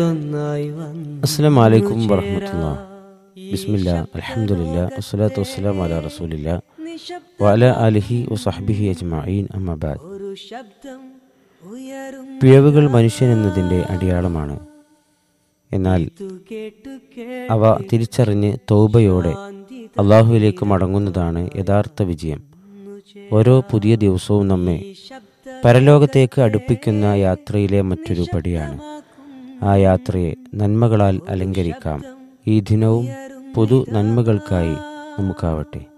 അസ്സാം വലൈക്കും വറഹമത്തുള്ള ബിസ്മില്ല അലഹമുല്ല വസ്സലാത്തു വസ്സലാം അല റസൂലില്ല വഅല അലിഹി വസഹബിഹി അജ്മഈൻ അമ്മബാദ് പിഴവുകൾ മനുഷ്യൻ എന്നതിൻ്റെ അടിയാളമാണ് എന്നാൽ അവ തിരിച്ചറിഞ്ഞ് തൗബയോടെ അള്ളാഹുവിലേക്ക് മടങ്ങുന്നതാണ് യഥാർത്ഥ വിജയം ഓരോ പുതിയ ദിവസവും നമ്മെ പരലോകത്തേക്ക് അടുപ്പിക്കുന്ന യാത്രയിലെ മറ്റൊരു പടിയാണ് ആ യാത്രയെ നന്മകളാൽ അലങ്കരിക്കാം ഈ ദിനവും പൊതു നന്മകൾക്കായി നമുക്കാവട്ടെ